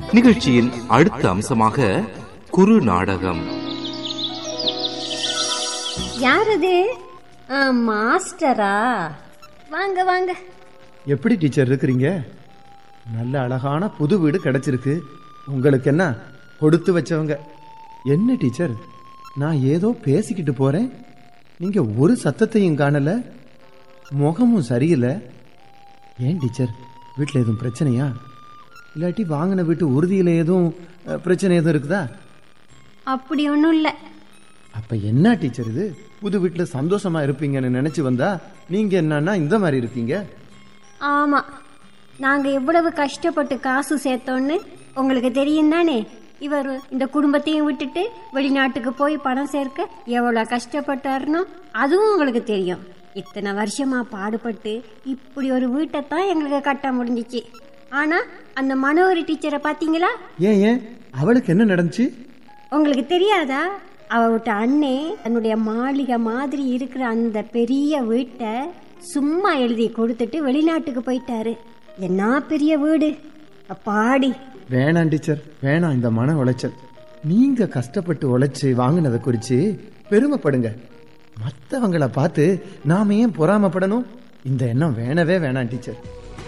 நிகழ்ச்சியின் அடுத்த அம்சமாக குறு நாடகம் யார் அது ஆ, மாஸ்டரா வாங்க வாங்க எப்படி டீச்சர் இருக்கிறீங்க நல்ல அழகான புது வீடு கிடைச்சிருக்கு உங்களுக்கு என்ன கொடுத்து வச்சவங்க என்ன டீச்சர் நான் ஏதோ பேசிக்கிட்டு போறேன் நீங்க ஒரு சத்தத்தையும் காணல முகமும் சரியில்லை ஏன் டீச்சர் வீட்டில் எதுவும் பிரச்சனையா இல்லாட்டி வாங்கின வீட்டு உறுதியில் எதுவும் அஹ், பிரச்சனை எதுவும் இருக்குதா அப்படி ஒன்றும் இல்லை அப்ப என்ன டீச்சர் இது புது வீட்டில் சந்தோஷமா இருப்பீங்கன்னு நினைச்சு வந்தா நீங்க என்னன்னா இந்த மாதிரி இருக்கீங்க ஆமாம் நாங்கள் எவ்வளவு கஷ்டப்பட்டு காசு சேர்த்தோன்னு உங்களுக்கு தெரியும் தானே இவர் இந்த குடும்பத்தையும் விட்டுட்டு வெளிநாட்டுக்கு போய் பணம் சேர்க்க எவ்வளோ கஷ்டப்பட்டாருன்னு அதுவும் உங்களுக்கு தெரியும் இத்தனை வருஷமா பாடுபட்டு இப்படி ஒரு வீட்டை தான் எங்களுக்கு கட்ட முடிஞ்சிச்சு ஆனால் அந்த மனோகரி டீச்சரை பார்த்தீங்களா ஏன் ஏன் அவளுக்கு என்ன நடந்துச்சு உங்களுக்கு தெரியாதா அவ விட்ட அண்ணே தன்னுடைய மாளிகை மாதிரி இருக்கிற அந்த பெரிய வீட்டை சும்மா எழுதி கொடுத்துட்டு வெளிநாட்டுக்கு போயிட்டாரு என்ன பெரிய வீடு அப்பாடி வேணாம் டீச்சர் வேணாம் இந்த மன உளைச்சல் நீங்க கஷ்டப்பட்டு உழைச்சு வாங்கினதை குறிச்சு பெருமைப்படுங்க மற்றவங்கள பார்த்து நாம ஏன் பொறாமப்படணும் இந்த எண்ணம் வேணவே வேணாம் டீச்சர்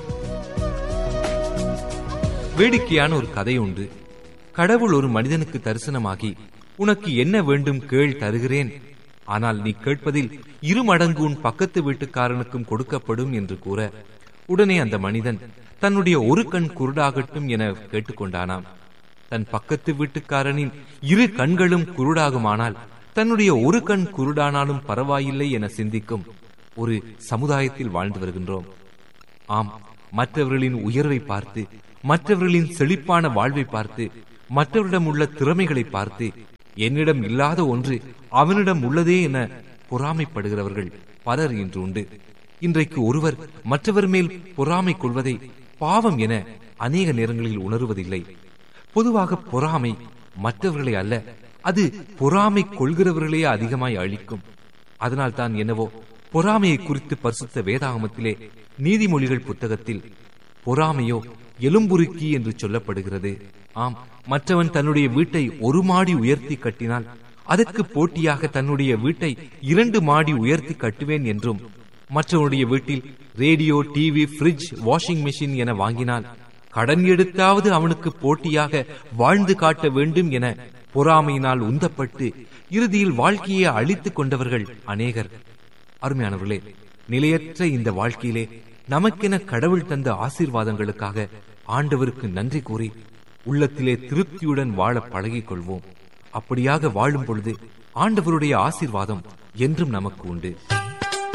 வேடிக்கையான ஒரு கதை உண்டு கடவுள் ஒரு மனிதனுக்கு தரிசனமாகி உனக்கு என்ன வேண்டும் கேள் தருகிறேன் ஆனால் நீ கேட்பதில் இரு மடங்கு உன் பக்கத்து வீட்டுக்காரனுக்கும் கொடுக்கப்படும் என்று கூற உடனே அந்த மனிதன் தன்னுடைய ஒரு கண் குருடாகட்டும் என கேட்டுக்கொண்டானாம் தன் பக்கத்து வீட்டுக்காரனின் இரு கண்களும் குருடாகுமானால் தன்னுடைய ஒரு கண் குருடானாலும் பரவாயில்லை என சிந்திக்கும் ஒரு சமுதாயத்தில் வாழ்ந்து வருகின்றோம் ஆம் மற்றவர்களின் உயர்வை பார்த்து மற்றவர்களின் செழிப்பான வாழ்வை பார்த்து மற்றவரிடம் உள்ள திறமைகளை பார்த்து என்னிடம் இல்லாத ஒன்று அவனிடம் உள்ளதே என பொறாமைப்படுகிறவர்கள் பலர் இன்று உண்டு இன்றைக்கு ஒருவர் மற்றவர் மேல் பொறாமை கொள்வதை பாவம் என அநேக நேரங்களில் உணர்வதில்லை பொதுவாக பொறாமை மற்றவர்களை அல்ல அது பொறாமை கொள்கிறவர்களே அதிகமாய் அழிக்கும் அதனால் தான் என்னவோ பொறாமையை குறித்து பரிசுத்த வேதாகமத்திலே நீதிமொழிகள் புத்தகத்தில் பொறாமையோ எலும்புருக்கி என்று சொல்லப்படுகிறது ஆம் மற்றவன் தன்னுடைய வீட்டை ஒரு மாடி உயர்த்தி கட்டினால் அதற்கு போட்டியாக தன்னுடைய வீட்டை இரண்டு மாடி உயர்த்தி கட்டுவேன் என்றும் மற்றவனுடைய வீட்டில் radio TV fridge washing machine என வாங்கினால் கடன் எடுத்தாவது அவனுக்கு போட்டியாக வாழ்ந்து காட்ட வேண்டும் என பொறாமையினால் உந்தப்பட்டு இறுதியில் வாழ்க்கையை அழித்துக் கொண்டவர்கள் அநேகர் அருமையானவர்களே நிலையற்ற இந்த வாழ்க்கையிலே நமக்கென கடவுள் தந்த ஆசீர்வாதங்களுக்காக ஆண்டவருக்கு நன்றி கூறி உள்ளத்திலே திருப்தியுடன் வாழ பழகிக் கொள்வோம் அப்படியாக வாழும் பொழுது ஆண்டவருடைய ஆசீர்வாதம் என்றும் நமக்கு உண்டு